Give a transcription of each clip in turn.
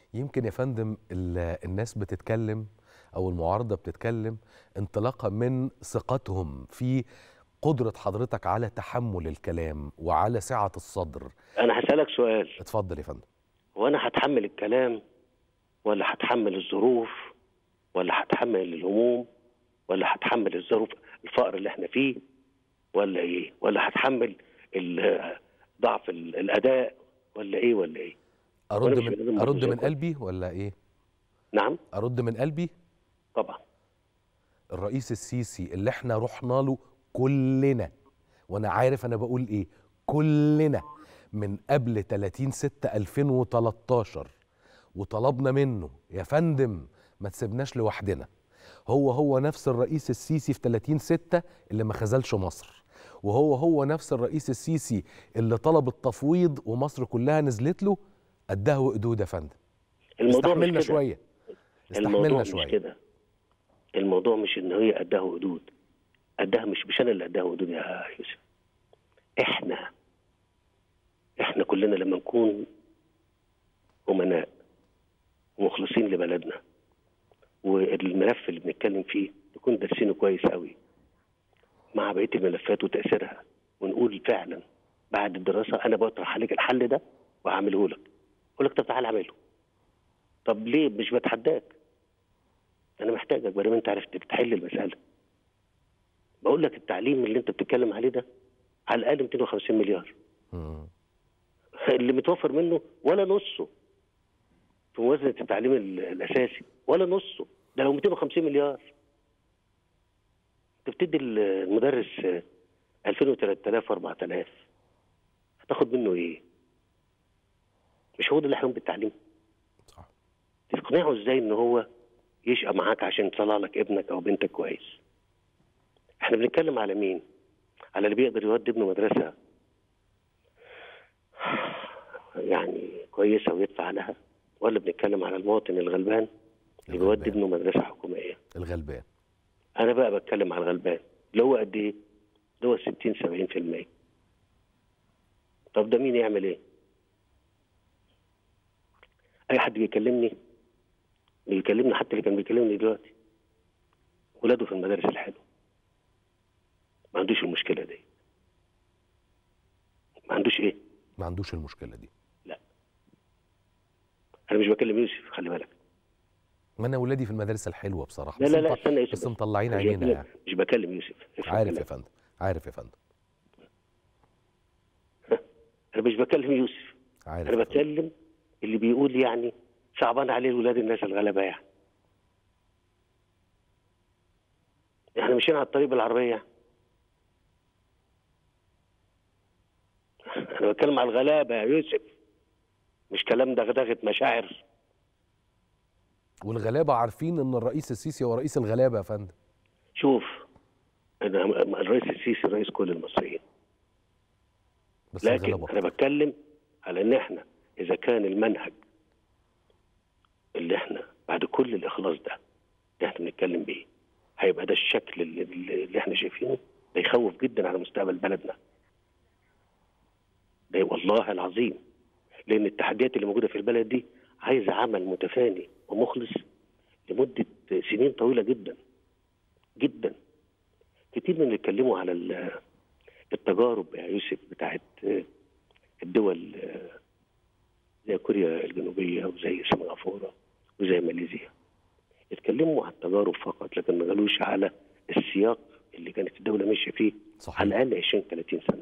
يمكن يا فندم ال- الناس بتتكلم او المعارضه بتتكلم انطلاقا من ثقتهم في قدره حضرتك على تحمل الكلام وعلى سعه الصدر انا هسالك سؤال اتفضل يا فندم هو انا هتحمل الكلام ولا هتحمل الظروف ولا هتحمل الهموم ولا هتحمل الظروف الفقر اللي احنا فيه ولا ايه ولا هتحمل ال- ضعف ال- الاداء ولا ايه ولا ايه ارد وأنا مش من لازم ارد من أرد قلبي ولا ايه نعم ارد من قلبي طبعا الرئيس السيسي اللي احنا رحنا له كلنا وانا عارف انا بقول ايه كلنا من قبل 30 6 2013 وطلبنا منه يا فندم ما تسيبناش لوحدنا هو هو نفس الرئيس السيسي في 30 6 اللي ما خذلش مصر وهو هو نفس الرئيس السيسي اللي طلب التفويض ومصر كلها نزلت له قدها وقدود يا فندم الموضوع مش استحملنا كده شويه الموضوع استحملنا مش شويه كده الموضوع مش ان هي قدها حدود قدها مش مش انا اللي قدها حدود يا يوسف احنا احنا كلنا لما نكون امناء ومخلصين لبلدنا والملف اللي بنتكلم فيه نكون دارسينه كويس قوي مع بقيه الملفات وتاثيرها ونقول فعلا بعد الدراسه انا بطرح عليك الحل ده وهعمله لك اقول لك طب تعالى اعمله طب ليه مش بتحداك انا محتاجك بدل ما انت عرفت تحل المساله بقول لك التعليم اللي انت بتتكلم عليه ده على الاقل 250 مليار مم. اللي متوفر منه ولا نصه في موازنه التعليم ال- الاساسي ولا نصه ده لو 250 مليار انت بتدي المدرس آه، 2000 و3000 و4000 هتاخد منه ايه؟ مش هو ده اللي هيقوم بالتعليم صح تقنعه ازاي ان هو يشقى معاك عشان يطلع لك ابنك او بنتك كويس احنا بنتكلم على مين على اللي بيقدر يودي ابنه مدرسه يعني كويسه ويدفع لها ولا بنتكلم على المواطن الغلبان اللي بيودي الغلبان. ابنه مدرسه حكوميه الغلبان انا بقى بتكلم على الغلبان اللي هو قد ايه اللي هو 60 70% طب ده مين يعمل ايه اي حد بيكلمني بيكلمني حتى اللي كان بيكلمني دلوقتي ولاده في المدارس الحلوه ما عندوش المشكله دي ما عندوش ايه ما عندوش المشكله دي انا مش بكلم يوسف خلي بالك ما انا ولادي في المدارس الحلوه بصراحه لا بس لا لا مط- استنى يا يوسف بس مطلعين مش عينينا بكلم- يعني مش بكلم يوسف افهم عارف يا كلامي. فندم عارف يا فندم انا مش بكلم يوسف عارف انا يا فندم. بتكلم اللي بيقول يعني صعبان عليه ولاد الناس الغلابه يعني احنا ماشيين على الطريق بالعربيه انا بتكلم على الغلابه يا يوسف مش كلام دغدغه مشاعر والغلابه عارفين ان الرئيس السيسي هو رئيس الغلابه يا فندم شوف أنا الرئيس السيسي رئيس كل المصريين بس لكن الغلابه انا بتكلم على ان احنا اذا كان المنهج اللي احنا بعد كل الاخلاص ده اللي احنا بنتكلم بيه هيبقى ده الشكل اللي, اللي احنا شايفينه ده يخوف جدا على مستقبل بلدنا ده والله العظيم لان التحديات اللي موجوده في البلد دي عايزه عمل متفاني ومخلص لمده سنين طويله جدا جدا كتير من اللي اتكلموا على ال- التجارب يا يوسف بتاعت الدول زي كوريا الجنوبيه وزي سنغافوره وزي ماليزيا اتكلموا على التجارب فقط لكن ما قالوش على السياق اللي كانت الدوله ماشيه فيه صحيح على الاقل 20 30 سنه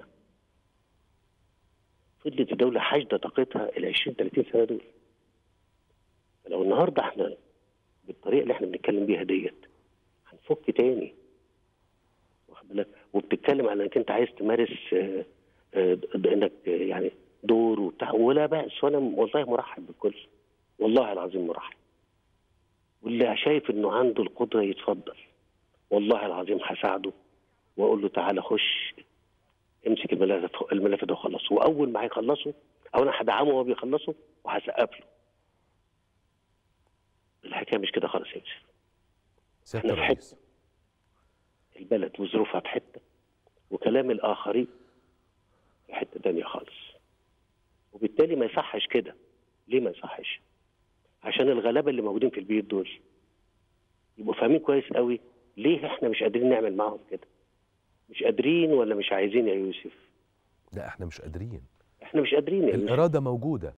فضلت الدوله حاشده طاقتها ال 20 30 سنه دول لو النهارده احنا بالطريقه اللي احنا بنتكلم بيها ديت هنفك تاني واخد بالك وبتتكلم على انك انت عايز تمارس آه، آه، د- انك آه، يعني دور وبتاع ولا بأس وانا والله مرحب بالكل والله العظيم مرحب واللي شايف انه عنده القدره يتفضل والله العظيم هساعده واقول له تعالى خش امسك الملف الملف ده وخلصه واول ما هيخلصه او انا هدعمه وهو بيخلصه وهسقف له الحكايه مش كده خالص يا يوسف سياده احنا في الرئيس البلد وظروفها في حته وكلام الاخرين في حته تانية خالص وبالتالي ما يصحش كده ليه ما يصحش عشان الغلابه اللي موجودين في البيوت دول يبقوا فاهمين كويس قوي ليه احنا مش قادرين نعمل معاهم كده مش قادرين ولا مش عايزين يا يوسف لا احنا مش قادرين احنا مش قادرين يا يوسف الاراده موجوده